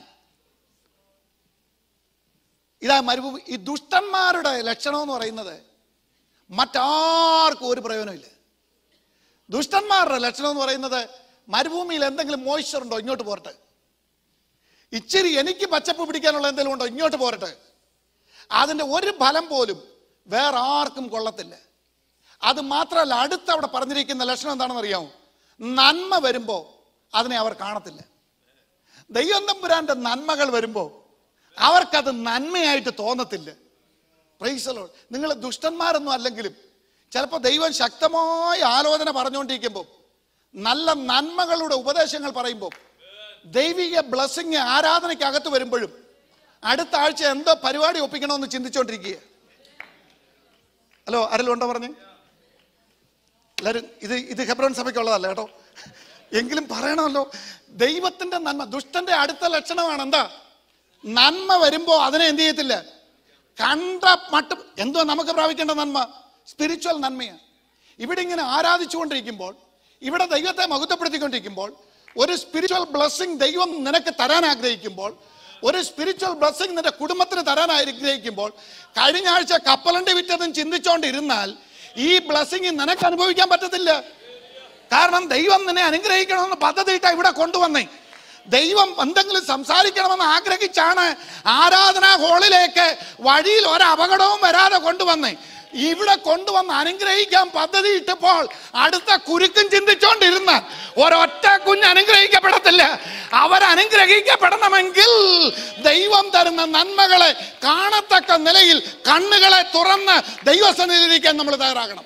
ഇതാ മരുഭൂമി ഈ ദുഷ്ടന്മാരുടെ ലക്ഷണം എന്ന് പറയുന്നത് മറ്റാർക്കും ഒരു പ്രയോജനമില്ല ദുഷ്ടന്മാരുടെ ലക്ഷണം എന്ന് പറയുന്നത് മരുഭൂമിയിൽ എന്തെങ്കിലും മോയ്സ്ചർ ഉണ്ടോ ഇങ്ങോട്ട് പോരട്ടെ ഇച്ചിരി എനിക്ക് പച്ചപ്പ് പിടിക്കാനുള്ള എന്തെങ്കിലും ഉണ്ടോ ഇങ്ങോട്ട് പോരട്ടെ അതിൻ്റെ ഒരു ഫലം പോലും വേറെ ആർക്കും കൊള്ളത്തില്ല അത് മാത്രമല്ല അടുത്ത് അവിടെ പറഞ്ഞിരിക്കുന്ന ലക്ഷണം എന്താണെന്ന് അറിയാമോ നന്മ വരുമ്പോൾ അതിനെ അവർ കാണത്തില്ല ദൈവം തമ്പുരാന്റെ നന്മകൾ വരുമ്പോൾ അവർക്കത് നന്മയായിട്ട് തോന്നത്തില്ല പ്രൈസലോ നിങ്ങൾ ദുഷ്ടന്മാരൊന്നും അല്ലെങ്കിലും ചിലപ്പോൾ ദൈവം ശക്തമായ ആലോചന പറഞ്ഞുകൊണ്ടിരിക്കുമ്പോൾ നല്ല നന്മകളുടെ ഉപദേശങ്ങൾ പറയുമ്പോൾ ദൈവിക ബ്ലസ്സിങ് ആരാധനയ്ക്കകത്ത് വരുമ്പോഴും അടുത്ത ആഴ്ച എന്തോ പരിപാടി ഒപ്പിക്കണമെന്ന് ചിന്തിച്ചുകൊണ്ടിരിക്കുക ഹലോ ആരെങ്കിലും ഉണ്ടോ പറഞ്ഞേ എല്ലാവരും ഇത് ഇത് ഹെബ്രോൻ സഭയ്ക്കുള്ളതല്ല കേട്ടോ എങ്കിലും പറയണമല്ലോ ദൈവത്തിന്റെ നന്മ ദുഷ്ടന്റെ അടുത്ത ലക്ഷണമാണ് എന്താ നന്മ വരുമ്പോ അതിനെ എന്ത് ചെയ്യത്തില്ല കണ്ട മട്ട് എന്തോ നമുക്ക് പ്രാപിക്കേണ്ട നന്മ സ്പിരിച്വൽ നന്മയാണ് ഇവിടെ ഇങ്ങനെ ആരാധിച്ചുകൊണ്ടിരിക്കുമ്പോൾ ഇവിടെ ദൈവത്തെ മഹത്വപ്പെടുത്തിക്കൊണ്ടിരിക്കുമ്പോൾ ഒരു സ്പിരിച്വൽ ബ്ലെസ്സിങ് ദൈവം നിനക്ക് തരാൻ ആഗ്രഹിക്കുമ്പോൾ ഒരു സ്പിരിച്വൽ ബ്ലെസ്സിങ് നിന്റെ കുടുംബത്തിന് തരാൻ ആഗ്രഹിക്കുമ്പോൾ കഴിഞ്ഞ ആഴ്ച കപ്പലണ്ടി വിറ്റതും ചിന്തിച്ചുകൊണ്ടിരുന്നാൽ ഈ ബ്ലെസ്സിങ് നിനക്ക് അനുഭവിക്കാൻ പറ്റത്തില്ല കാരണം ദൈവം നിന്നെ അനുഗ്രഹിക്കണമെന്ന് പദ്ധതിയിട്ട ഇവിടെ കൊണ്ടുവന്നേ ദൈവം എന്തെങ്കിലും സംസാരിക്കണമെന്ന് ആഗ്രഹിച്ചാണ് ആരാധനാ ഹോളിലേക്ക് വഴിയിൽ ഒരു അപകടവും വരാതെ കൊണ്ടുവന്നേ ഇവിടെ കൊണ്ടുവന്ന് അനുഗ്രഹിക്കാൻ പദ്ധതി ഇട്ടപ്പോൾ അടുത്ത കുരുക്കും ചിന്തിച്ചോണ്ടിരുന്നാൽ ഒരൊറ്റ കുഞ്ഞ് അനുഗ്രഹിക്കപ്പെടത്തില്ല അവരനുഗ്രഹിക്കപ്പെടണമെങ്കിൽ ദൈവം തരുന്ന നന്മകളെ കാണത്തക്ക നിലയിൽ കണ്ണുകളെ തുറന്ന് ദൈവസന്നിധിയിലിരിക്കാൻ നമ്മൾ തയ്യാറാകണം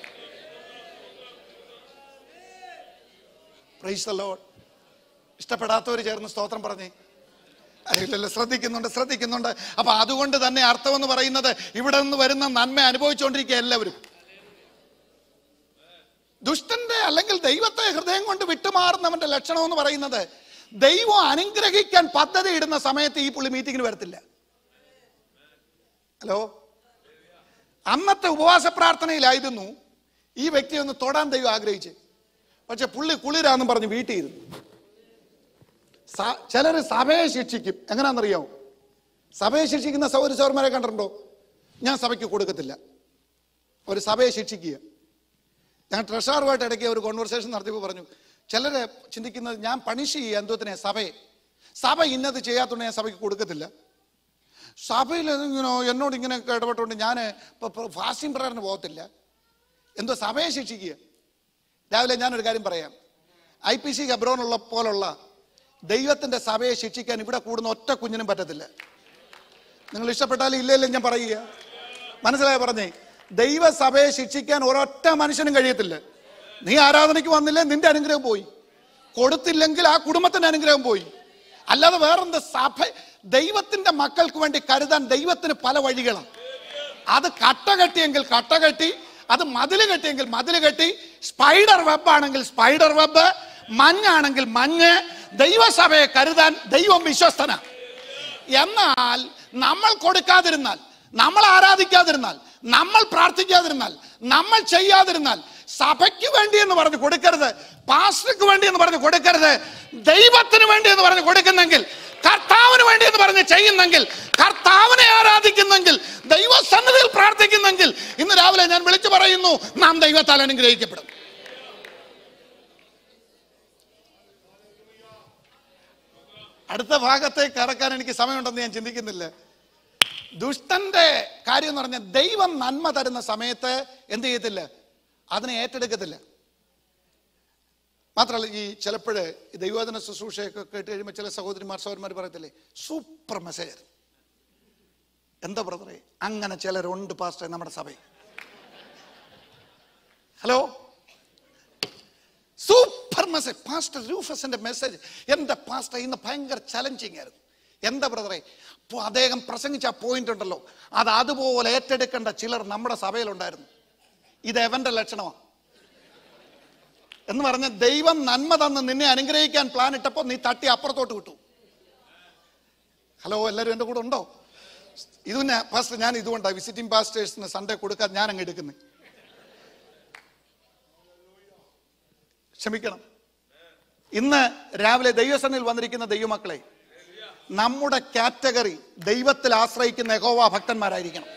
പ്രൈസ് ദ ലോർഡ് ഇഷ്ടപ്പെടാത്തവർ ചേർന്ന് സ്തോത്രം പറഞ്ഞേ അറിയില്ലല്ലോ ശ്രദ്ധിക്കുന്നുണ്ട് ശ്രദ്ധിക്കുന്നുണ്ട് അപ്പൊ അതുകൊണ്ട് തന്നെ അർത്ഥം എന്ന് പറയുന്നത് ഇവിടെ നിന്ന് വരുന്ന നന്മ അനുഭവിച്ചുകൊണ്ടിരിക്കുക എല്ലാവരും ദുഷ്ടന്റെ അല്ലെങ്കിൽ ദൈവത്തെ ഹൃദയം കൊണ്ട് വിട്ടുമാറുന്നവന്റെ ലക്ഷണം എന്ന് പറയുന്നത് ദൈവം അനുഗ്രഹിക്കാൻ പദ്ധതി ഇടുന്ന സമയത്ത് ഈ പുള്ളി മീറ്റിങ്ങിന് വരത്തില്ല ഹലോ അന്നത്തെ ഉപവാസ പ്രാർത്ഥനയിലായിരുന്നു ഈ വ്യക്തി ഒന്ന് തൊടാൻ ദൈവം ആഗ്രഹിച്ച് പക്ഷെ പുള്ളി കുളിരാന്നും പറഞ്ഞ് വീട്ടിൽ ഇരുന്നു ചിലർ സഭയെ ശിക്ഷിക്കും എങ്ങനെയാണെന്നറിയാമോ സഭയെ ശിക്ഷിക്കുന്ന സൗര സൗരന്മാരെ കണ്ടിട്ടുണ്ടോ ഞാൻ സഭയ്ക്ക് കൊടുക്കത്തില്ല ഒരു സഭയെ ശിക്ഷിക്കുക ഞാൻ ട്രഷാറുമായിട്ട് ഇടയ്ക്ക് ഒരു കോൺവെർസേഷൻ നടത്തിയപ്പോൾ പറഞ്ഞു ചിലരെ ചിന്തിക്കുന്നത് ഞാൻ പണിഷ് ചെയ്യുക എന്തോത്തിനെ സഭയെ സഭ ഇന്നത് ചെയ്യാത്തതുകൊണ്ട് ഞാൻ സഭയ്ക്ക് കൊടുക്കത്തില്ല സഭയിൽ ഇങ്ങനെ എന്നോട് ഇങ്ങനെ ഇടപെട്ടുകൊണ്ട് ഞാൻ ഫാസ്റ്റിംഗ് പ്രയറിന് പോകത്തില്ല എന്തോ സഭയെ ശിക്ഷിക്കുക രാവിലെ ഞാനൊരു കാര്യം പറയാം ഐ പി സി ഗബ്രോനുള്ള പോലുള്ള ദൈവത്തിന്റെ സഭയെ ശിക്ഷിക്കാൻ ഇവിടെ കൂടുന്ന ഒറ്റ കുഞ്ഞിനും പറ്റത്തില്ല നിങ്ങൾ ഇഷ്ടപ്പെട്ടാലും ഇല്ലല്ലോ ഞാൻ പറയുക മനസ്സിലായ പറഞ്ഞേ ദൈവസഭയെ ശിക്ഷിക്കാൻ ഒരൊറ്റ മനുഷ്യനും കഴിയത്തില്ല നീ ആരാധനയ്ക്ക് വന്നില്ലേ നിന്റെ അനുഗ്രഹം പോയി കൊടുത്തില്ലെങ്കിൽ ആ കുടുംബത്തിന്റെ അനുഗ്രഹം പോയി അല്ലാതെ വേറെന്ത് സഭ ദൈവത്തിന്റെ മക്കൾക്ക് വേണ്ടി കരുതാൻ ദൈവത്തിന് പല വഴികളാണ് അത് കട്ട കെട്ടിയെങ്കിൽ കട്ട കെട്ടി അത് മതില് കെട്ടിയെങ്കിൽ മതില് കെട്ടി സ്പൈഡർ വെബ് ആണെങ്കിൽ സ്പൈഡർ വെബ് മഞ്ഞാണെങ്കിൽ മഞ്ഞ് ദൈവസഭയെ കരുതാൻ ദൈവം വിശ്വസ്തന എന്നാൽ നമ്മൾ കൊടുക്കാതിരുന്നാൽ നമ്മൾ ആരാധിക്കാതിരുന്നാൽ നമ്മൾ പ്രാർത്ഥിക്കാതിരുന്നാൽ നമ്മൾ ചെയ്യാതിരുന്നാൽ സഭയ്ക്ക് വേണ്ടി എന്ന് പറഞ്ഞ് കൊടുക്കരുത് പാസ്റ്റർക്ക് വേണ്ടി എന്ന് പറഞ്ഞ് കൊടുക്കരുത് ദൈവത്തിന് വേണ്ടി എന്ന് പറഞ്ഞ് കൊടുക്കുന്നെങ്കിൽ കർത്താവിന് വേണ്ടി എന്ന് പറഞ്ഞ് ചെയ്യുന്നെങ്കിൽ കർത്താവിനെ ആരാധിക്കുന്നെങ്കിൽ ദൈവസന്നിധിയിൽ പ്രാർത്ഥിക്കുന്നെങ്കിൽ ഇന്ന് രാവിലെ ഞാൻ വിളിച്ചു പറയുന്നു നാം ദൈവത്താൽ അനുഗ്രഹിക്കപ്പെടും അടുത്ത ഭാഗത്തേക്ക് കടക്കാൻ എനിക്ക് സമയമുണ്ടെന്ന് ഞാൻ ചിന്തിക്കുന്നില്ല ദുഷ്ടന്റെ കാര്യം എന്ന് പറഞ്ഞാൽ ദൈവം നന്മ തരുന്ന സമയത്ത് എന്ത് ചെയ്യത്തില്ല അതിനെ ഏറ്റെടുക്കത്തില്ല മാത്രമല്ല ഈ ചിലപ്പോഴ് ഈ ദൈവോധന ശുശ്രൂഷയൊക്കെ കേട്ട് കഴിയുമ്പോൾ ചില സഹോദരിമാർ സഹോദരന്മാർ പറയത്തില്ലേ സൂപ്പർ മെസ്സേജ് എന്താ ബ്രദറെ അങ്ങനെ ചിലരുണ്ട് പാസ്റ്റർ നമ്മുടെ സഭയിൽ ഹലോ സൂപ്പർ മെസ്സേജ് പാസ്റ്റർ റൂഫസിന്റെ മെസ്സേജ് എൻ്റെ പാസ്റ്റർ ഇന്ന് ഭയങ്കര ചലഞ്ചിങ് ആയിരുന്നു എന്താ ബ്രദറെ അപ്പോൾ അദ്ദേഹം പ്രസംഗിച്ച ആ പോയിന്റ് ഉണ്ടല്ലോ അത് അതുപോലെ ഏറ്റെടുക്കേണ്ട ചിലർ നമ്മുടെ സഭയിലുണ്ടായിരുന്നു ഇത് എവന്റെ ലക്ഷണമാണ് എന്ന് പറഞ്ഞ ദൈവം നന്മ തന്ന് നിന്നെ അനുഗ്രഹിക്കാൻ പ്ലാൻ ഇട്ടപ്പോൾ നീ തട്ടി അപ്പുറത്തോട്ട് വിട്ടു ഹലോ എല്ലാവരും എൻ്റെ കൂടെ ഉണ്ടോ ഇത് പിന്നെ പാസ്റ്റർ ഞാൻ ഇതുകൊണ്ടാണ് വിസിറ്റിംഗ് പാസ്റ്റേഴ്സിന് സൺഡേ കൊടുക്കാൻ ഞാൻ അങ്ങ് എടുക്കുന്നത് ക്ഷമിക്കണം ഇന്ന് രാവിലെ ദൈവസന്നിൽ വന്നിരിക്കുന്ന ദൈവമക്കളെ നമ്മുടെ കാറ്റഗറി ദൈവത്തിൽ ആശ്രയിക്കുന്ന യഹോവ ഭക്തന്മാരായിരിക്കണം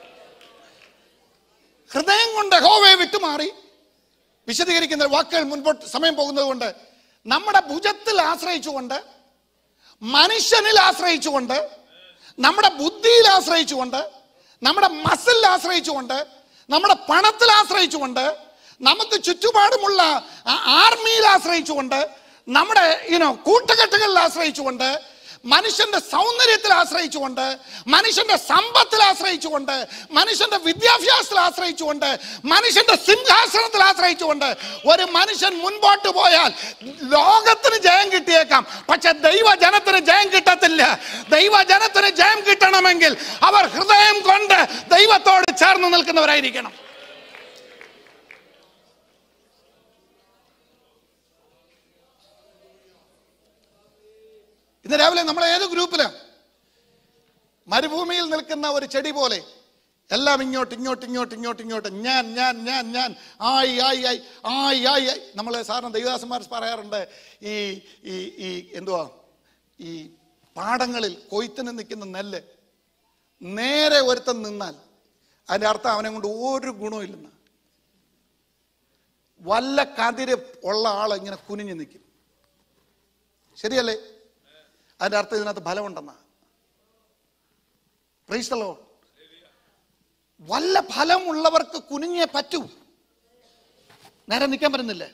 ഹൃദയം കൊണ്ട് യഹോവയെ വിട്ടുമാറി വിശദീകരിക്കുന്ന വാക്കുകൾ മുൻപോട്ട് സമയം പോകുന്നത് കൊണ്ട് നമ്മുടെ ഭുജത്തിൽ ആശ്രയിച്ചുകൊണ്ട് മനുഷ്യനിൽ ആശ്രയിച്ചുകൊണ്ട് നമ്മുടെ ബുദ്ധിയിൽ ആശ്രയിച്ചുകൊണ്ട് നമ്മുടെ മസിലിൽ ആശ്രയിച്ചുകൊണ്ട് നമ്മുടെ പണത്തിൽ ആശ്രയിച്ചുകൊണ്ട് നമുക്ക് ചുറ്റുപാടുമുള്ള ആ ആർമിയിൽ ആശ്രയിച്ചുകൊണ്ട് നമ്മുടെ ഇനോ കൂട്ടുകെട്ടുകളിൽ ആശ്രയിച്ചുകൊണ്ട് മനുഷ്യന്റെ സൗന്ദര്യത്തിൽ ആശ്രയിച്ചുകൊണ്ട് മനുഷ്യന്റെ സമ്പത്തിൽ ആശ്രയിച്ചുകൊണ്ട് മനുഷ്യന്റെ വിദ്യാഭ്യാസത്തിൽ ആശ്രയിച്ചുകൊണ്ട് മനുഷ്യന്റെ സിംഹാസനത്തിൽ ആശ്രയിച്ചുകൊണ്ട് ഒരു മനുഷ്യൻ മുൻപോട്ട് പോയാൽ ലോകത്തിന് ജയം കിട്ടിയേക്കാം പക്ഷെ ദൈവജനത്തിന് ജയം കിട്ടത്തില്ല ദൈവജനത്തിന് ജയം കിട്ടണമെങ്കിൽ അവർ ഹൃദയം കൊണ്ട് ദൈവത്തോട് ചേർന്ന് നിൽക്കുന്നവരായിരിക്കണം ഇന്ന് രാവിലെ നമ്മൾ ഏത് ഗ്രൂപ്പിലാണ് മരുഭൂമിയിൽ നിൽക്കുന്ന ഒരു ചെടി പോലെ എല്ലാം ഇങ്ങോട്ട് ഇങ്ങോട്ട് ഇങ്ങോട്ട് ഇങ്ങോട്ട് ഇങ്ങോട്ട് ഞാൻ ഞാൻ ഞാൻ ഞാൻ ആയി ആയി ആയി ആയി ആയി ആയി നമ്മൾ സാറിന് ദൈവദാസന്മാർ പറയാറുണ്ട് ഈ ഈ ഈ എന്തുവാ ഈ പാടങ്ങളിൽ കൊയ്ത്തിന് നിൽക്കുന്ന നെല്ല് നേരെ ഒരുത്തൻ നിന്നാൽ അതിൻ്റെ അർത്ഥം അവനെ കൊണ്ട് ഒരു ഗുണവും ഇല്ലെന്ന് വല്ല കതിര് ഉള്ള ആൾ ഇങ്ങനെ കുനിഞ്ഞു നിൽക്കും ശരിയല്ലേ അതിൻ്റെ അർത്ഥം ഇതിനകത്ത് ഫലമുണ്ടെന്നാ പ്രൈസ്തലോ വല്ല ഫലമുള്ളവർക്ക് കുനിഞ്ഞേ പറ്റൂ നേരെ നിൽക്കാൻ പറ്റുന്നില്ലേ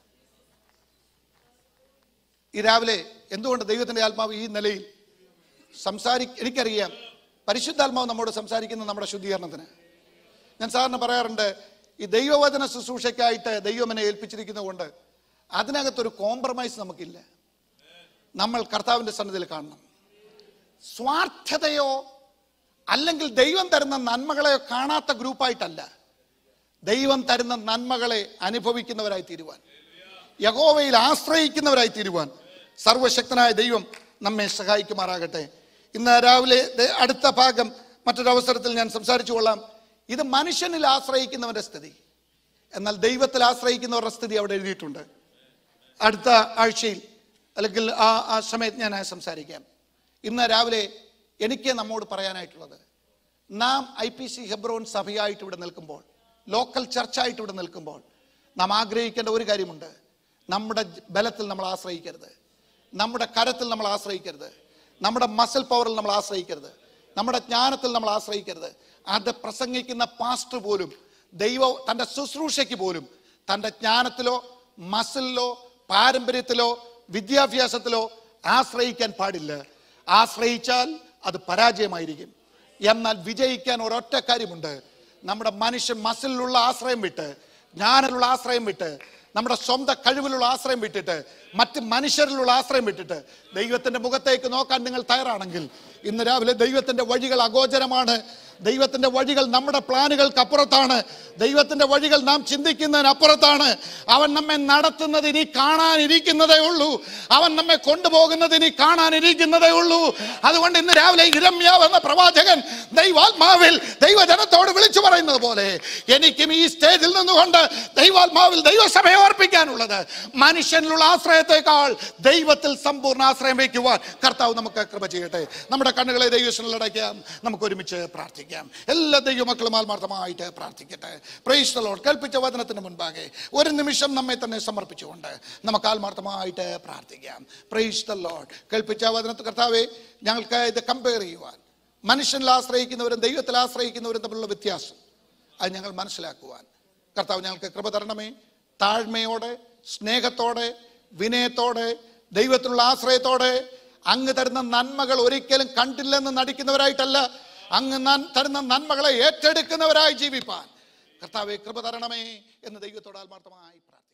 ഈ രാവിലെ എന്തുകൊണ്ട് ദൈവത്തിന്റെ ആത്മാവ് ഈ നിലയിൽ സംസാരി എനിക്കറിയാം പരിശുദ്ധാത്മാവ് നമ്മോട് സംസാരിക്കുന്ന നമ്മുടെ ശുദ്ധീകരണത്തിന് ഞാൻ സാറിന് പറയാറുണ്ട് ഈ ദൈവവചന ശുശ്രൂഷയ്ക്കായിട്ട് ദൈവം എന്നെ ഏൽപ്പിച്ചിരിക്കുന്നത് കൊണ്ട് അതിനകത്തൊരു കോംപ്രമൈസ് നമുക്കില്ല നമ്മൾ കർത്താവിൻ്റെ സന്നിധിയിൽ കാണണം സ്വാർത്ഥതയോ അല്ലെങ്കിൽ ദൈവം തരുന്ന നന്മകളെയോ കാണാത്ത ഗ്രൂപ്പായിട്ടല്ല ദൈവം തരുന്ന നന്മകളെ അനുഭവിക്കുന്നവരായി തീരുവാൻ യഹോവയിൽ ആശ്രയിക്കുന്നവരായി തീരുവാൻ സർവശക്തനായ ദൈവം നമ്മെ സഹായിക്കുമാറാകട്ടെ ഇന്ന് രാവിലെ ദേ- അടുത്ത ഭാഗം മറ്റൊരവസരത്തിൽ ഞാൻ സംസാരിച്ചു കൊള്ളാം ഇത് മനുഷ്യനിൽ ആശ്രയിക്കുന്നവന്റെ സ്ഥിതി എന്നാൽ ദൈവത്തിൽ ആശ്രയിക്കുന്നവരുടെ സ്ഥിതി അവിടെ എഴുതിയിട്ടുണ്ട് അടുത്ത ആഴ്ചയിൽ അല്ലെങ്കിൽ ആ ആ സമയത്ത് ഞാൻ സംസാരിക്കാം ഇന്ന് രാവിലെ എനിക്ക് നമ്മോട് പറയാനായിട്ടുള്ളത് നാം ഐ പി സി ഹെബ്രോൻ സഭയായിട്ട് ഇവിടെ നിൽക്കുമ്പോൾ ലോക്കൽ ചർച്ചായിട്ട് ഇവിടെ നിൽക്കുമ്പോൾ നാം ആഗ്രഹിക്കേണ്ട ഒരു കാര്യമുണ്ട് നമ്മുടെ ജ- ബലത്തിൽ നമ്മൾ ആശ്രയിക്കരുത് നമ്മുടെ കരത്തിൽ നമ്മൾ ആശ്രയിക്കരുത് നമ്മുടെ മസിൽ പവറിൽ നമ്മൾ ആശ്രയിക്കരുത് നമ്മുടെ ജ്ഞാനത്തിൽ നമ്മൾ ആശ്രയിക്കരുത് അത് പ്രസംഗിക്കുന്ന പാസ്റ്റർ പോലും ദൈവ തൻ്റെ ശുശ്രൂഷയ്ക്ക് പോലും തൻ്റെ ജ്ഞാനത്തിലോ മസിലിലോ പാരമ്പര്യത്തിലോ വിദ്യാഭ്യാസത്തിലോ ആശ്രയിക്കാൻ പാടില്ല ആശ്രയിച്ചാൽ അത് പരാജയമായിരിക്കും എന്നാൽ വിജയിക്കാൻ ഒരൊറ്റ കാര്യമുണ്ട് നമ്മുടെ മനുഷ്യ മസിലിലുള്ള ആശ്രയം വിട്ട് ജ്ഞാനത്തിലുള്ള ആശ്രയം വിട്ട് നമ്മുടെ സ്വന്തം കഴിവിലുള്ള ആശ്രയം വിട്ടിട്ട് മറ്റ് മനുഷ്യരിലുള്ള ആശ്രയം വിട്ടിട്ട് ദൈവത്തിന്റെ മുഖത്തേക്ക് നോക്കാൻ നിങ്ങൾ തയ്യാറാണെങ്കിൽ ഇന്ന് രാവിലെ ദൈവത്തിന്റെ വഴികൾ അഗോചരമാണ് ദൈവത്തിന്റെ വഴികൾ നമ്മുടെ പ്ലാനുകൾക്ക് അപ്പുറത്താണ് ദൈവത്തിന്റെ വഴികൾ നാം ചിന്തിക്കുന്നതിനപ്പുറത്താണ് അവൻ നമ്മെ നടത്തുന്നത് ഇനി കാണാനിരിക്കുന്നതേ ഉള്ളൂ അവൻ നമ്മെ കൊണ്ടുപോകുന്നത് ഇനി കാണാനിരിക്കുന്നതേ ഉള്ളൂ അതുകൊണ്ട് ഇന്ന് രാവിലെ ഇരമ്യാവ് എന്ന പ്രവാചകൻ ദൈവാത്മാവിൽ ദൈവജനത്തോട് വിളിച്ചു പറയുന്നത് പോലെ എനിക്കും ഈ സ്റ്റേജിൽ നിന്നുകൊണ്ട് ദൈവാത്മാവിൽ ദൈവസഭയെ ഓർപ്പിക്കാനുള്ളത് മനുഷ്യനിലുള്ള ആശ്രയത്തെക്കാൾ ദൈവത്തിൽ സമ്പൂർണ്ണ ആശ്രയം വയ്ക്കുവാൻ കർത്താവ് നമുക്ക് കൃപ ചെയ്യട്ടെ നമ്മുടെ കണ്ണുകളെ ദൈവത്തിൽ അടയ്ക്കാം നമുക്ക് ഒരുമിച്ച് പ്രാർത്ഥിക്കാം എല്ലാ ദൈവമക്കളും ആത്മാർത്ഥമായിട്ട് പ്രാർത്ഥിക്കട്ടെ പ്രൈസ് ലോഡ് കൽപ്പിച്ച വചനത്തിന് മുൻപാകെ ഒരു നിമിഷം നമ്മെ തന്നെ സമർപ്പിച്ചുകൊണ്ട് നമുക്ക് ആത്മാർത്ഥമായിട്ട് പ്രാർത്ഥിക്കാം പ്രൈസ് ദ ലോഡ് കൽപ്പിച്ച വചനത്തിൽ കർത്താവെ ഞങ്ങൾക്ക് ഇത് കമ്പയർ ചെയ്യുവാൻ മനുഷ്യനിൽ ആശ്രയിക്കുന്നവരും ദൈവത്തിൽ ആശ്രയിക്കുന്നവരും തമ്മിലുള്ള വ്യത്യാസം അത് ഞങ്ങൾ മനസ്സിലാക്കുവാൻ കർത്താവ് ഞങ്ങൾക്ക് കൃപ തരണമേ താഴ്മയോടെ സ്നേഹത്തോടെ വിനയത്തോടെ ദൈവത്തിലുള്ള ആശ്രയത്തോടെ അങ്ങ് തരുന്ന നന്മകൾ ഒരിക്കലും കണ്ടില്ലെന്ന് നടിക്കുന്നവരായിട്ടല്ല അങ്ങ് നൻ- തരുന്ന നന്മകളെ ഏറ്റെടുക്കുന്നവരായി ജീവിപ്പാൻ കർത്താവെ കൃപ തരണമേ എന്ന് ദൈവത്തോട് ആത്മാർത്ഥമായി പ്രാർത്ഥിക്കുന്നു